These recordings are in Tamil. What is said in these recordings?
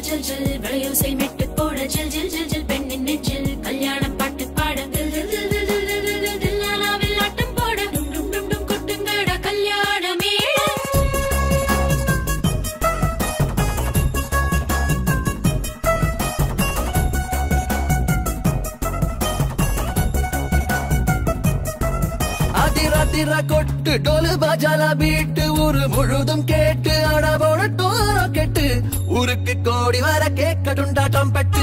ஜில் ஜில் விளையோசை மெட்டு போட ஜில் ஜில் ஜில் ஜில் பெண்ணின் நெஞ்சில் கல்யாணம் பாட்டு பாட தில் தில் தில் தில் தில் தில் தில் தில் தில்லானாவில் ஆட்டம் போட டும் டும் டும் டும் கொட்டுங்கடா கல்யாண மேளம் அதிர அதிர கொட்டு டோலு பாஜால பீட்டு ஊரு முழுதும் கேட்டு அடவோட டோரோ கெட்டு ஊருக்கு கோடி வர கேட்கட்டுண்டா டம்பட்டு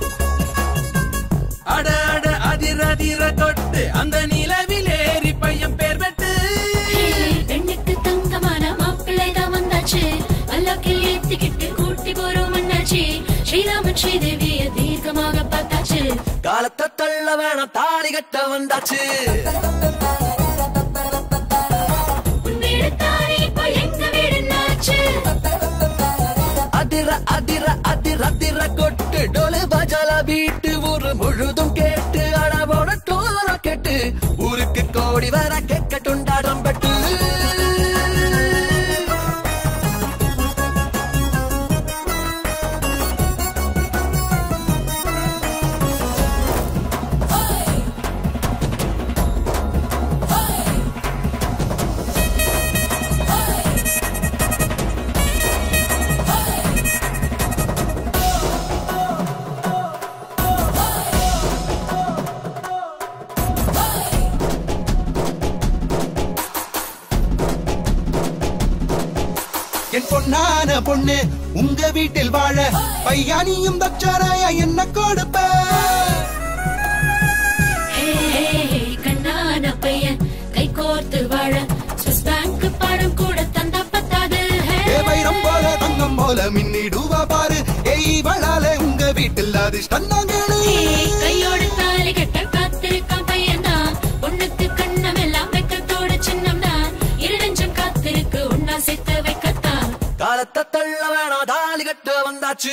அட அட அதிர அதிர தொட்டு அந்த நிலவில் ஏறி பையன் பேர் வெட்டு பெண்ணுக்கு தங்கமான மாப்பிள்ளை தான் வந்தாச்சு பல்லாக்கில் ஏத்திக்கிட்டு கூட்டி போறோம் அண்ணாச்சி ஸ்ரீராமன் ஸ்ரீதேவிய தீர்க்கமாக பார்த்தாச்சு காலத்தை தள்ள வேணாம் தாலி கட்ட வந்தாச்சு உன் வீடு தானே இப்போ எங்க வீடுனாச்சு அதிர அதிர அதிர அதிர கொட்டு டோலு பாஜால பீட்டு ஊரு முழுதும் கேட்டு அடவோட டோரோ கெட்டு ஊருக்கு கோடி வர கேட்கட்டுண்டா டம்பட்டு என் பொன்னான பொண்ணு உங்க வீட்டில் வாழ பையானியும் தச்சாராய என்ன கொடுப்ப ஹே, ஹே, ஹே, கண்ணான பையன் கை கோர்த்து வாழ ஸ்விஸ் பேங்க் படம் கூட தந்தா பத்தாது ஹே. ஏ வைரம் போல தங்கம் போல மின்னிடுவா பாரு ஏய் வளால உங்க வீட்டில் அதிர்ஷ்டம் தான் கேளு ஹே, கையோடு தாலி கட்ட காத்திருக்கான் பையன்தான் பொண்ணுக்கு கண்ணமெல்லாம் வெக்கத்தோட சின்னம்தான் இருநெஞ்சம் காத்திருக்கு உன்னா சேர்த்து வைக்கத்தான் காலத்தை தள்ள வேணாம் தாலி கட்ட வந்தாச்சு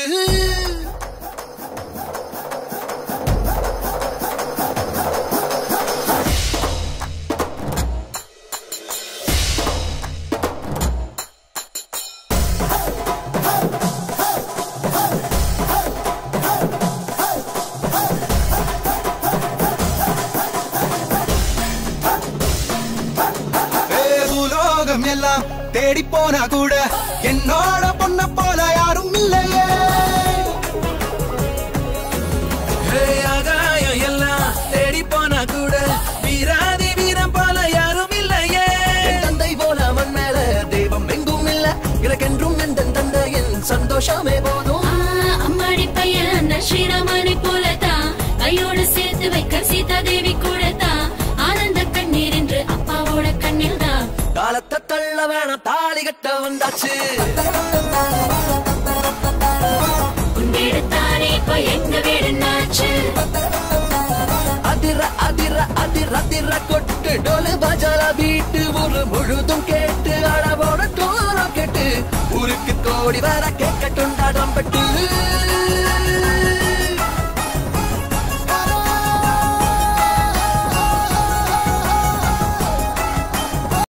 ஏ பூலோகம் எல்லாம் தேடி போனா கூட என்னோட பொண்ண போல யாரும் இல்லையே ஹே, ஆகாயம் எல்லாம் தேடி போனா கூட வீராதி வீரம் போல யாரும் இல்லையே என் தந்தை போல மண் மேல தெய்வம் எங்கும் இல்ல எனக்கென்றும் எந்த தந்தையின் சந்தோஷமே போதும் ஆ, அம்மாடி பையன் அந்த ஸ்ரீராமனை போலதான் கையோடு சேர்த்து வைக்க சீதா தேவி கூட தான் ஆனந்த கண்ணீர் என்று அப்பாவோட கண்ணில் தான் காலத்தை தள்ள வேணாம் தாலி கட்ட வந்தாச்சு உன் வீடு தானே இப்போ எங்க வீடுனாச்சு அதிர அதிர அதிர அதிர கொட்டு டோலு பாஜால வீட்டு ஊரு முழுதும் கேட்டு அடவோட டோரோ கேட்டு ஊருக்கு கோடி வர கேட்கட்டுண்டா டம்பட்டு